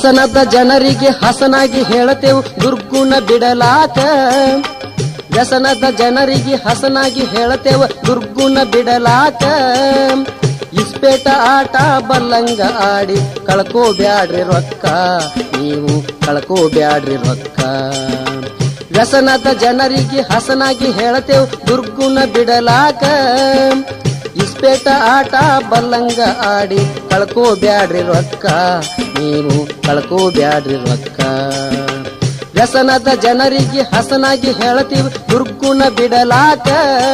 ವ್ಯಸನದ ಜನರಿಗೆ ಹಸನಾಗಿ ಹೇಳತೇವು ದುರ್ಗುಣ ಬಿಡಲಾಕ ವ್ಯಸನದ ಜನರಿಗೆ ಹಸನಾಗಿ ಹೇಳತೇವ ದುರ್ಗುಣ ಬಿಡಲಾಕ ಇಸ್ಪೇಟ ಆಟ ಬಲ್ಲಂಗ ಆಡಿ ಕಳ್ಕೋಬ್ಯಾಡ್ರಿ ರೊಕ್ಕ ನೀವು ಕಳ್ಕೋಬ್ಯಾಡ್ರಿ ರೊಕ್ಕ ವ್ಯಸನದ ಜನರಿಗೆ ಹಸನಾಗಿ ಹೇಳತೇವ್ ದುರ್ಗುಣ ಬಿಡಲಾಕ ಇಸ್ಪೇಟ ಆಟ ಬಲ್ಲಂಗ ಆಡಿ ಕಳ್ಕೋಬ್ಯಾಡ್ರಿ ರೊಕ್ಕ ನೀವು ಕಳ್ಕೋಬ್ಯಾಡ್ರಿ ರೊಕ್ಕ ವ್ಯಸನದ ಜನರಿಗೆ ಹಸನಾಗಿ ಹೇಳತೀವಿ ದುರ್ಗುಣ ಬಿಡಲಾಕ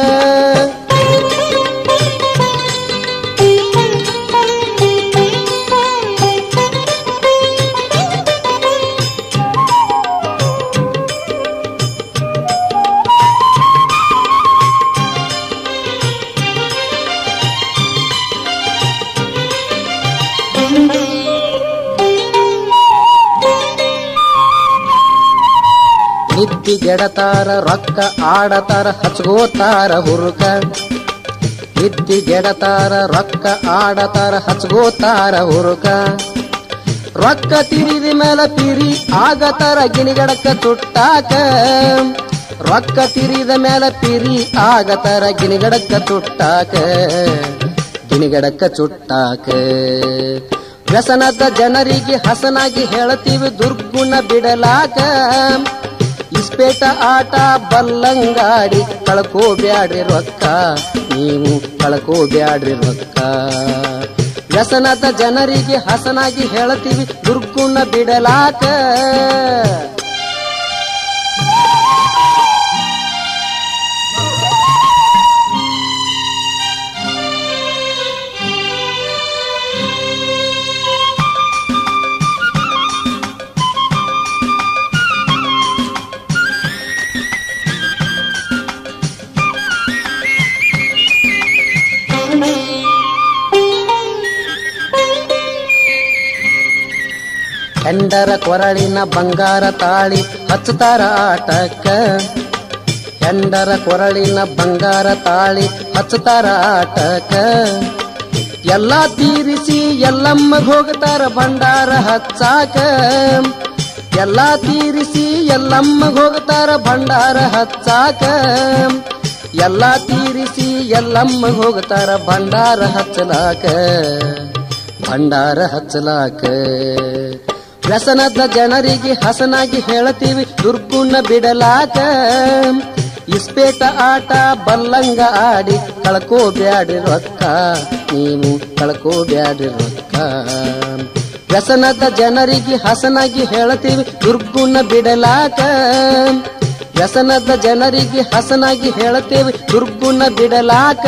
ನಿದ್ದಿಗೆಡತಾರ ರೊಕ್ಕ ಆಡತಾರ ಹಚ್ಗೋತಾರ ಹುರುಕ ನಿದ್ದಿಗೆಡತಾರ ರೊಕ್ಕ ಆಡತಾರ ಹಚ್ಗೋತಾರ ಹುರುಕ ರೊಕ್ಕ ತಿರಿದ ಮೇಲೆ ಪಿರಿ ಆಗತಾರ ಗಿಣಿಗಡಕ ತುಟ್ಟಾಕ ರೊಕ್ಕ ತಿರಿದ ಮೇಲೆ ಪಿರಿ ಆಗತಾರ ಗಿಣಿಗಡಕ ತುಟ್ಟಾಕ ಗಿಣಿಗಡಕ ಚುಟ್ಟಾಕ ವ್ಯಸನದ ಜನರಿಗೆ ಹಸನಾಗಿ ಹೇಳತೀವಿ ದುರ್ಗುಣ ಬಿಡಲಾಕ ಇಸ್ಪೇಟ ಆಟ ಬಲ್ಲಂಗಾಡಿ ಕಳ್ಕೋಬ್ಯಾಡ್ರಿ ರೊಕ್ಕ ನೀವು ಕಳ್ಕೋಬ್ಯಾಡ್ರಿ ರೊಕ್ಕ ವ್ಯಸನದ ಜನರಿಗೆ ಹಸನಾಗಿ ಹೇಳತೀವಿ ದುರ್ಗುಣ ಬಿಡಲಾಕ ಹೆಂಡರ ಕೊರಳಿನ ಬಂಗಾರ ತಾಳಿ ಹಚ್ಚತಾರ ಆಟಕ್ಕ ಹೆಂಡರ ಕೊರಳಿನ ಬಂಗಾರ ತಾಳಿ ಹಚ್ಚತಾರ ಆಟಕ್ಕ ಎಲ್ಲಾ ತೀರಿಸಿ ಎಲ್ಲಮ್ಮ ಹೋಗ್ತಾರ ಭಂಡಾರ ಹಚ್ಚಾಕ ಎಲ್ಲಾ ತೀರಿಸಿ ಎಲ್ಲಮ್ಮ ಹೋಗ್ತಾರ ಭಂಡಾರ ಹಚ್ಚಾಕ ಎಲ್ಲಾ ತೀರಿಸಿ ಎಲ್ಲಮ್ಮ ಹೋಗ್ತಾರ ಭಂಡಾರ ಹಚ್ಚಲಾಕ ಭಂಡಾರ ಹಚ್ಚಲಾಕ ವ್ಯಸನದ ಜನರಿಗೆ ಹಸನಾಗಿ ಹೇಳತೀವಿ ದುರ್ಗುಣ ಬಿಡಲಾಕ ಇಸ್ಪೇಟ ಆಟ ಬಲ್ಲಂಗ ಆಡಿ ಕಳ್ಕೋಬ್ಯಾಡ್ರಿ ರೊಕ್ಕ ನೀವು ಕಳ್ಕೋಬ್ಯಾಡ್ರಿ ರೊಕ್ಕ ವ್ಯಸನದ ಜನರಿಗೆ ಹಸನಾಗಿ ಹೇಳತೀವಿ ದುರ್ಗುಣ ಬಿಡಲಾಕ ವ್ಯಸನದ ಜನರಿಗೆ ಹಸನಾಗಿ ಹೇಳತೇವೆ ದುರ್ಗುಣ ಬಿಡಲಾಕ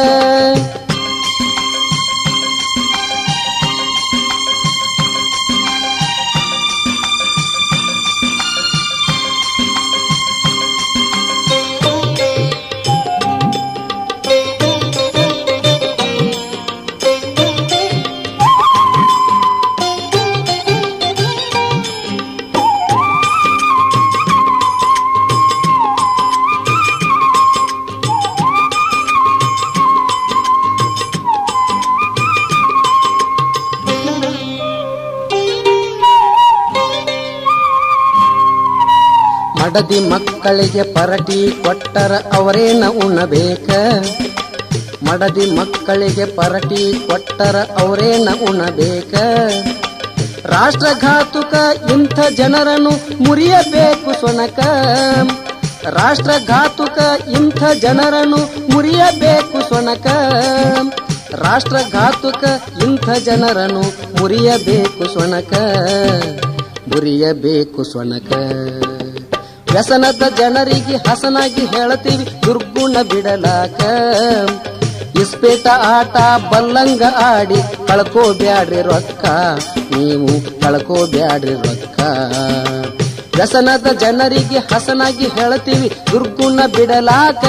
ಮಡದಿ ಮಕ್ಕಳಿಗೆ ಪರಟಿ ಕೊಟ್ಟರ ಅವರೇನ ಉಣಬೇಕ ಮಡದಿ ಮಕ್ಕಳಿಗೆ ಪರಟಿ ಕೊಟ್ಟರ ಅವರೇನ ಉಣಬೇಕ ರಾಷ್ಟ್ರಘಾತುಕ ಇಂಥ ಜನರನ್ನು ಮುರಿಯಬೇಕು ಸೊನಕ ರಾಷ್ಟ್ರಘಾತುಕ ಇಂಥ ಜನರನ್ನು ಮುರಿಯಬೇಕು ಸೊನಕ ರಾಷ್ಟ್ರಘಾತುಕ ಇಂಥ ಜನರನ್ನು ಮುರಿಯಬೇಕು ಸೊನಕ ಮುರಿಯಬೇಕು ಸೊನಕ ವ್ಯಸನದ ಜನರಿಗೆ ಹಸನಾಗಿ ಹೇಳತೀವಿ ದುರ್ಗುಣ ಬಿಡಲಾಕ ಇಸ್ಪೇಟ ಆಟ ಬಲ್ಲಂಗ ಆಡಿ ಕಳ್ಕೋಬ್ಯಾಡ್ರಿ ರೊಕ್ಕ ನೀವು ಕಳ್ಕೋಬ್ಯಾಡ್ರಿ ರೊಕ್ಕ ವ್ಯಸನದ ಜನರಿಗೆ ಹಸನಾಗಿ ಹೇಳತೀವಿ ದುರ್ಗುಣ ಬಿಡಲಾಕ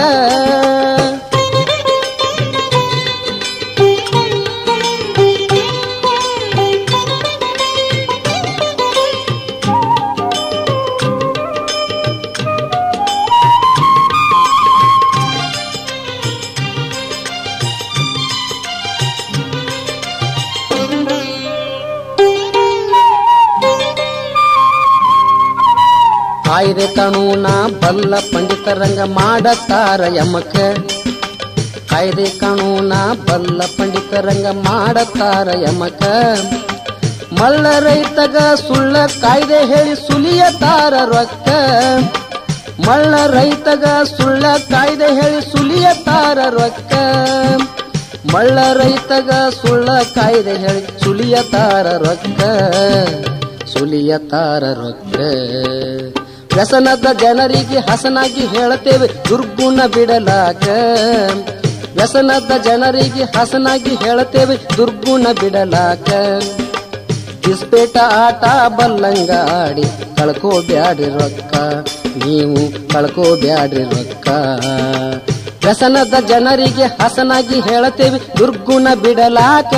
ಕಾಯ್ದೆ ಕಾನೂನ ಬಲ್ಲ ಪಂಡಿತರಂಗ ಮಾಡತಾರ ಯಮಕ ಕಾಯ್ದೆ ಕಾನೂನ ಬಲ್ಲ ಪಂಡಿತರಂಗ ಮಾಡತಾರ ಯಮಕ ಮಳ್ಳ ರೈತಗ ಸುಳ್ಳ ಕಾಯ್ದೆ ಹೇಳಿ ಸುಲಿಯತಾರ ರೊಕ್ಕ ಮಳ್ಳ ರೈತಗ ಸುಳ್ಳ ಕಾಯ್ದೆ ಹೇಳಿ ಸುಲಿಯತಾರ ರೊಕ್ಕ ಮಳ್ಳ ರೈತಗ ಸುಳ್ಳ ಕಾಯ್ದೆ ಹೇಳಿ ಸುಲಿಯತಾರ ರೊಕ್ಕ ಸುಲಿಯತಾರ ರೊಕ್ಕ ವ್ಯಸನದ ಜನರಿಗೆ ಹಸನಾಗಿ ಹೇಳತೇವೆ ದುರ್ಗುಣ ಬಿಡಲಾಕ ವ್ಯಸನದ ಜನರಿಗೆ ಹಸನಾಗಿ ಹೇಳತೇವೆ ದುರ್ಗುಣ ಬಿಡಲಾಕ ಇಸ್ಪೇಟ ಆಟ ಬಲ್ಲಂಗ ಆಡಿ ಕಳ್ಕೋಬ್ಯಾಡ್ರಿ ರೊಕ್ಕ ನೀವು ಕಳ್ಕೋಬ್ಯಾಡ್ರಿ ರೊಕ್ಕ ವ್ಯಸನದ ಜನರಿಗೆ ಹಸನಾಗಿ ಹೇಳತೇವೆ ದುರ್ಗುಣ ಬಿಡಲಾಕ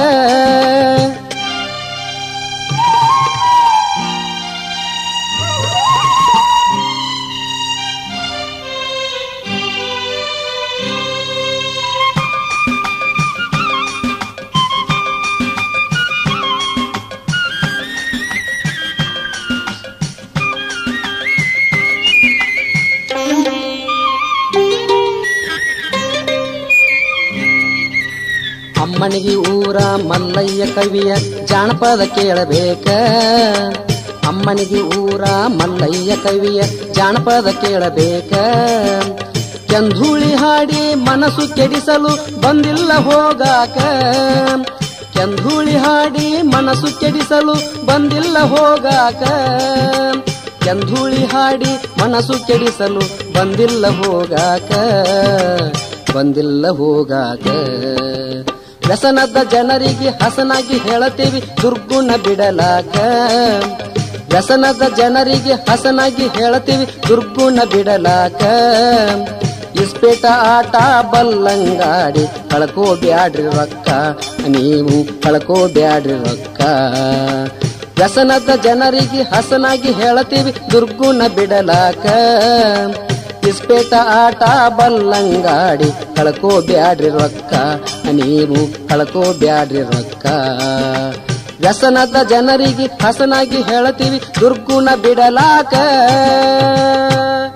ಅಮ್ಮನಿಗೆ ಊರ ಮಲ್ಲಯ್ಯ ಕವಿಯ ಜಾನಪದ ಕೇಳಬೇಕ ಅಮ್ಮನಿಗೆ ಊರ ಮಲ್ಲಯ್ಯ ಕವಿಯ ಜಾನಪದ ಕೇಳಬೇಕ ಕೆಂಧೂಳಿ ಹಾಡಿ ಮನಸ್ಸು ಕೆಡಿಸಲು ಬಂದಿಲ್ಲ ಹೋಗಾಕ ಕೆಂಧೂಳಿ ಹಾಡಿ ಮನಸ್ಸು ಕೆಡಿಸಲು ಬಂದಿಲ್ಲ ಹೋಗಾಕ ಕೆಂಧೂಳಿ ಹಾಡಿ ಮನಸ್ಸು ಕೆಡಿಸಲು ಬಂದಿಲ್ಲ ಹೋಗಾಕ ಬಂದಿಲ್ಲ ಹೋಗಾಕ ವ್ಯಸನದ ಜನರಿಗೆ ಹಸನಾಗಿ ಹೇಳತೇವಿ ದುರ್ಗುಣ ಬಿಡಲಾಕ ವ್ಯಸನದ ಜನರಿಗೆ ಹಸನಾಗಿ ಹೇಳತೀವಿ ದುರ್ಗುಣ ಬಿಡಲಾಕ ಇಸ್ಪೇಟ ಆಟ ಬಲ್ಲಂಗಾಡಿ ಕಳ್ಕೋಬ್ಯಾಡ್ರಿ ರೊಕ್ಕ ನೀವು ಕಳ್ಕೋಬ್ಯಾಡ್ರಿ ರೊಕ್ಕ ವ್ಯಸನದ ಜನರಿಗೆ ಹಸನಾಗಿ ಹೇಳತೀವಿ ದುರ್ಗುಣ ಬಿಡಲಾಕ ಇಸ್ಪೇಟ ಆಟ ಬಲ್ಲಂಗಾಡಿ ಕಳ್ಕೋಬ್ಯಾಡ್ರಿ ರೊಕ್ಕ ನೀವು ಕಳ್ಕೋಬ್ಯಾಡ್ರಿ ರೊಕ್ಕ ವ್ಯಸನದ ಜನರಿಗೆ ಹಸನಾಗಿ ಹೇಳತೀವಿ ದುರ್ಗುಣ ಬಿಡಲಾಕ